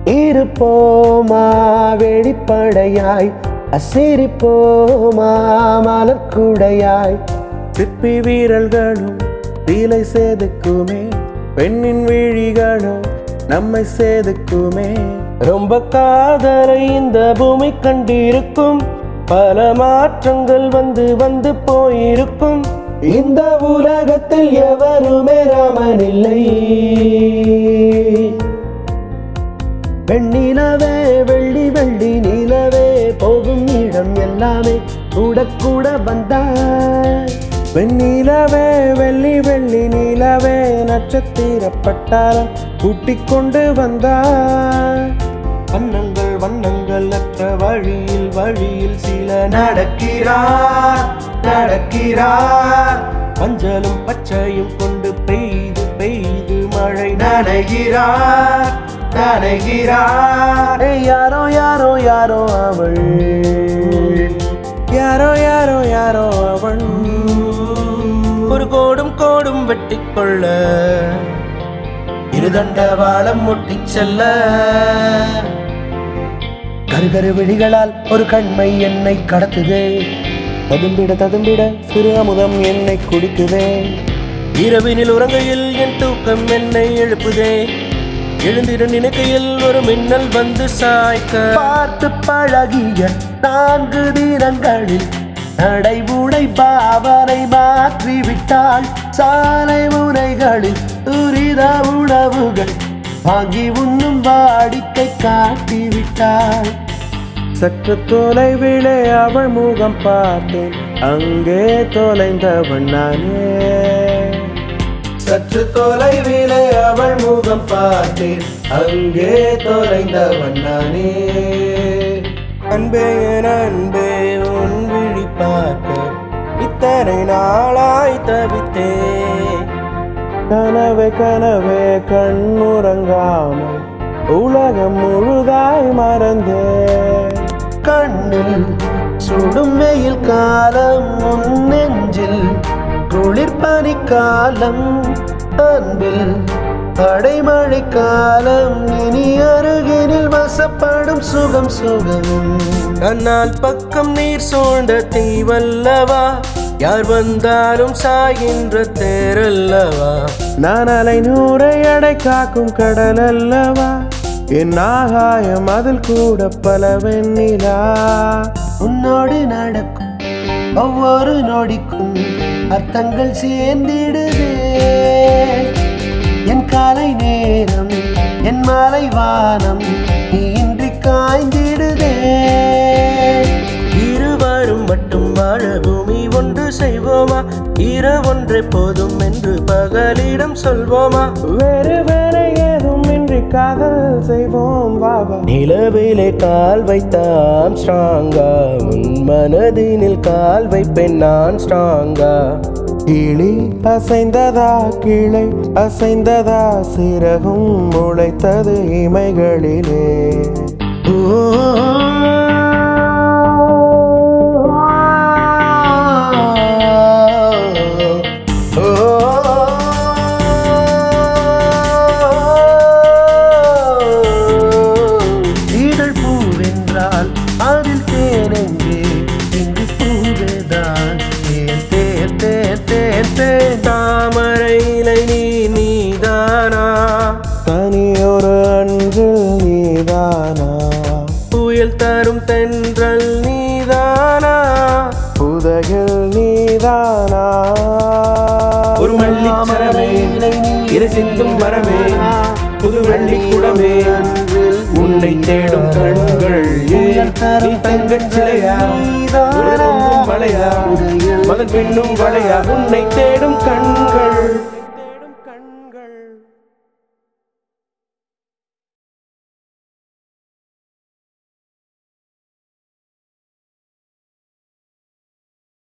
இருப்போமா வெளிப்படையாய் அசிரிப்போமா மலர்குடையாய் சிப்பி வீரல்களும் தீலை சேதுக்குமே பெண்ணின் விழிகளும் நம்மை சேதுக்குமே ரொம்ப காதலை இந்த பூமி கண்டிருக்கும் பல மாற்றங்கள் வந்து வந்து போயிருக்கும் இந்த உலகத்தில் எவருமே ராமன் இல்லை வெண்ணிலவே வெள்ளி வெள்ளி நிலவே போகும் இடம் எல்லாமே கூட கூட வந்தாய் வெண்ணிலவே வெள்ளி வெள்ளி நிலவே நட்சத்திர பட்டாளம் கூட்டிக் கொண்டு வந்தாய் வண்ணங்கள் வண்ணங்கள் அற்ற வழியில் வழியில் சில நடக்கிறார் நடக்கிறார் மஞ்சளும் பச்சையும் கொண்டு பெய்து பெய்து மழை நனைகிறார் நனைகிறார் ஏய், யாரோ யாரோ யாரோ அவள் யாரோ யாரோ யாரோ அவள் ஒரு கோடும் கோடும் வெட்டிக் கொள்ள இருதண்ட வாழம் முட்டிச் செல்ல கருகரு விழிகளால் ஒரு கண்மை என்னை கடத்துதே ததும்பிட ததும்பிட சிறு அமுதம் என்னை குடிக்குதே இரவினில் உறங்கையில் என் தூக்கம் என்னை எழுப்புதே எழுந்திட நினைக்கையில் ஒரு மின்னல் வந்து சாய்க்க பார்த்து பழகிய நான்கு தினங்களில் நடைமுறை பாவனை மாற்றிவிட்டாள் சாலை முனைகளில் துரித உணவுகள் வாங்கி உண்ணும் வாடிக்கை காட்டிவிட்டாள் சற்று தொலைவிலே அவள் முகம் பார்த்தேன் அங்கே தொலைந்தவன் நானே சற்று தொலைவிலே அவள் முகம் பார்த்தேன் அங்கே தொலைந்தவன் நானே அன்பே என் அன்பே உன் விழி பார்க்க இத்தனை நாளாய் தவித்தேன் கனவே கனவே கண்ணுறங்காமல் உலகம் முழுதாய் மறந்தே கண்ணில் சுடும் வெயில் காலம் உன் நெஞ்சில் குளிர்பனி காலம் அன்பில் அடைமழை காலம் இனி அருகினில் வசப்படும் சுகம் சுகம் கண்ணால் பக்கம் நீர் சூழ்ந்த தீவல்லவா யார் வந்தாலும் சாகின்ற தேரல்லவா நான் அலை நூறை அடை காக்கும் கடல் அல்லவா என் ஆகாயம் அதில் கூட பல வெண்ணிலா உன்னோடு நடக்கும் ஒவ்வொரு நொடிக்கும் அர்த்தங்கள் சேர்ந்திடுதே என் காலை நேரம் என் மாலை வானம் நீ இன்றி காய்ந்திடுதே இருவரும் மட்டும் வாழ பூமி ஒன்று செய்வோமா இரவொன்றை போதும் என்று பகலிடம் சொல்வோமா வேறு வேற ஏதும் இன்றி காதல் செய்வோம் வாவா நிலவிலே கால் வைத்தான் ஸ்ட்ராங்கா உன் மனதினில் கால் வைப்பேன் நான் ஸ்ட்ராங்கா கிளி அசைந்ததா கிளை அசைந்ததா சிறகும் முளைத்தது இமைகளிலே இதழ் பூவென்றால் அதில் தேனெங்கே இங்கு பூவேதான் தேன் தேன் தேன் தேன் தேன் தாமரையிலை நீ நீதானா தனியொரு அன்றில் நீதானா புயல் தரும் தென்றல் நீதானா புதையல் நீதானா ஒரு மல்லிச்சரமே இரு சிந்தும் மரமே புது வெள்ளி குடமே உன்னை தேடும் கண்கள் ஏன் நீ தங்கச் சிலையா ஒரு பொங்கும் மலையா மதன் பின்னும் வளையா உன்னை தேடும் கண்கள்